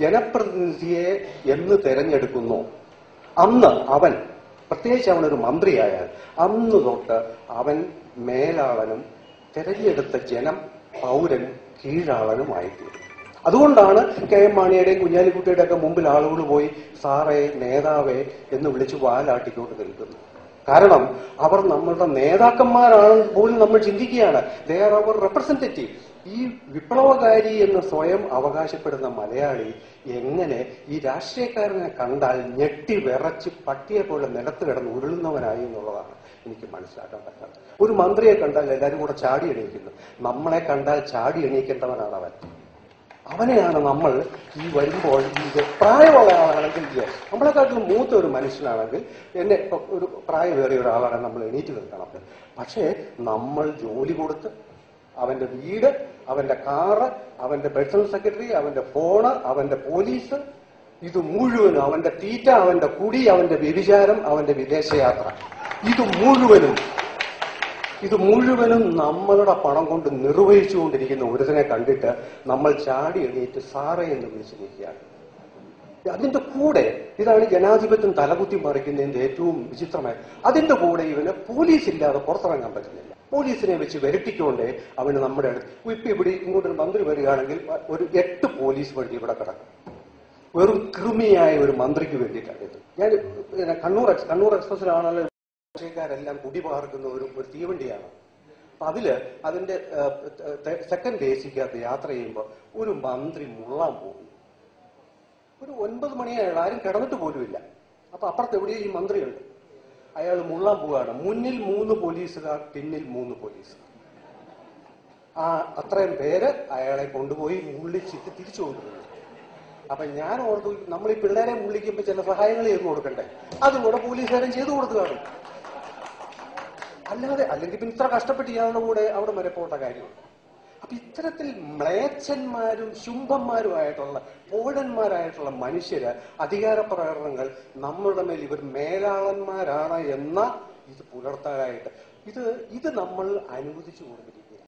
ജനപ്രതിനിധിയെ എന്ന് തെരഞ്ഞെടുക്കുന്നു അന്ന് അവൻ പ്രത്യേകിച്ച് അവനൊരു മന്ത്രിയായാൽ അന്ന് തൊട്ട് അവൻ മേലാളനും തെരഞ്ഞെടുത്ത ജനം പൗരനും കീഴാളനുമായിത്തീരും അതുകൊണ്ടാണ് കെ എം മാണിയുടെയും കുഞ്ഞാലിക്കുട്ടിയുടെ ഒക്കെ മുമ്പിൽ ആളുകൾ പോയി സാറേ നേതാവേ എന്ന് വിളിച്ച് വാലാട്ടിക്കൊണ്ട് നിൽക്കുന്നു കാരണം അവർ നമ്മളുടെ നേതാക്കന്മാരാണ് പോലും നമ്മൾ ചിന്തിക്കുകയാണ് ദേ ആർ അവർ റെപ്രസെന്റേറ്റീവ് ഈ വിപ്ലവകാരി എന്ന് സ്വയം അവകാശപ്പെടുന്ന മലയാളി എങ്ങനെ ഈ രാഷ്ട്രീയക്കാരനെ കണ്ടാൽ ഞെട്ടി വിറച്ച് പട്ടിയെ പോലെ നിലത്ത് കിടന്ന് ഉരുളുന്നവനായി എന്നുള്ളതാണ് എനിക്ക് മനസ്സിലാക്കാൻ പറ്റാത്തത് ഒരു മന്ത്രിയെ കണ്ടാൽ എല്ലാവരും കൂടെ ചാടി എണീക്കുന്നു നമ്മളെ കണ്ടാൽ ചാടി എണീക്കേണ്ടവനാണ് അവൻ അവനെയാണ് നമ്മൾ ഈ വരുമ്പോൾ ഇത് പ്രായമുള്ള ആളാണെങ്കിൽ yes. നമ്മളെക്കാട്ടിലും മൂത്ത ഒരു മനുഷ്യനാണെങ്കിൽ എന്നെ ഇപ്പൊ ഒരു പ്രായമേറിയ ഒരാളാണ് നമ്മൾ എണീറ്റ് നിൽക്കണം പക്ഷേ നമ്മൾ ജോലി കൊടുത്ത് അവന്റെ വീട് അവന്റെ കാറ് അവന്റെ പേഴ്സണൽ സെക്രട്ടറി അവന്റെ ഫോണ് അവന്റെ പോലീസ് ഇത് മുഴുവനും അവന്റെ തീറ്റ അവന്റെ കുടി അവന്റെ വ്യഭിചാരം അവന്റെ വിദേശയാത്ര ഇത് മുഴുവനും ഇത് മുഴുവനും നമ്മളുടെ പണം കൊണ്ട് നിർവഹിച്ചുകൊണ്ടിരിക്കുന്ന ഒരുതിനെ കണ്ടിട്ട് നമ്മൾ ചാടി എണീറ്റ് സാറേ എന്ന് വിളിച്ചു നിൽക്കുകയാണ് അതിന്റെ കൂടെ ഇതാണ് ജനാധിപത്യം തലകുത്തി മറിക്കുന്നതിന്റെ ഏറ്റവും വിചിത്രമായ അതിന്റെ കൂടെ ഇവന് പോലീസ് ഇല്ലാതെ പുറത്തിറങ്ങാൻ പറ്റുന്നില്ല പോലീസിനെ വെച്ച് വരട്ടിക്കൊണ്ട് അവന് നമ്മുടെ അടുത്ത് ഇപ്പൊ ഇവിടെ ഇങ്ങോട്ടൊരു മന്ത്രി വരികയാണെങ്കിൽ ഒരു എട്ട് പോലീസ് വഴി ഇവിടെ കിടക്കും വെറും കൃമിയായ ഒരു മന്ത്രിക്ക് വേണ്ടിയിട്ടാണ് ഇത് ഞാൻ പിന്നെ കണ്ണൂർ എക്സ് കണ്ണൂർ എക്സ്പ്രസിലാണല്ലോ രാഷ്ട്രീയക്കാരെല്ലാം കുടിപാർക്കുന്ന ഒരു ഒരു തീവണ്ടിയാണ് അപ്പൊ അതില് അതിന്റെ സെക്കൻഡ് എ സിക്കകത്ത് യാത്ര ചെയ്യുമ്പോൾ ഒരു മന്ത്രി മുള്ളാൻ പോകും ഒരു ഒൻപത് മണിയായുള്ള ആരും കിടന്നിട്ട് പോലുമില്ല അപ്പൊ അപ്പുറത്ത് എവിടെയോ ഈ മന്ത്രിയുണ്ട് അയാൾ മുള്ളാൻ പോവുകയാണ് മുന്നിൽ മൂന്ന് പോലീസുകാർ പിന്നിൽ മൂന്ന് പോലീസുകാർ ആ അത്രയും പേര് അയാളെ കൊണ്ടുപോയി മുള്ളിച്ചിട്ട് തിരിച്ചു കൊണ്ടുപോയി അപ്പൊ ഞാൻ ഓർത്തു നമ്മൾ ഈ പിള്ളേരെ മുള്ളിക്കുമ്പോൾ ചില സഹായങ്ങൾ ചെയ്തു കൊടുക്കണ്ടേ അതുകൂടെ പോലീസുകാരൻ ചെയ്തു കൊടുത്തു കാണും അല്ലാതെ അല്ലെങ്കിൽ പിന്നെ ഇത്ര കഷ്ടപ്പെട്ട് ഇയാളുടെ കൂടെ അവിടെ വരെ പോകേണ്ട കാര്യമുണ്ട് അപ്പൊ ഇത്തരത്തിൽ മ്ലേച്ഛന്മാരും ശുംഭന്മാരുമായിട്ടുള്ള പോഴന്മാരായിട്ടുള്ള മനുഷ്യര് അധികാര പ്രകടനങ്ങൾ നമ്മളുടെ മേൽ ഇവർ മേലാളന്മാരാണ് എന്ന ഇത് പുലർത്താനായിട്ട് ഇത് ഇത് നമ്മൾ അനുവദിച്ചു കൊടുത്തിരിക്കുക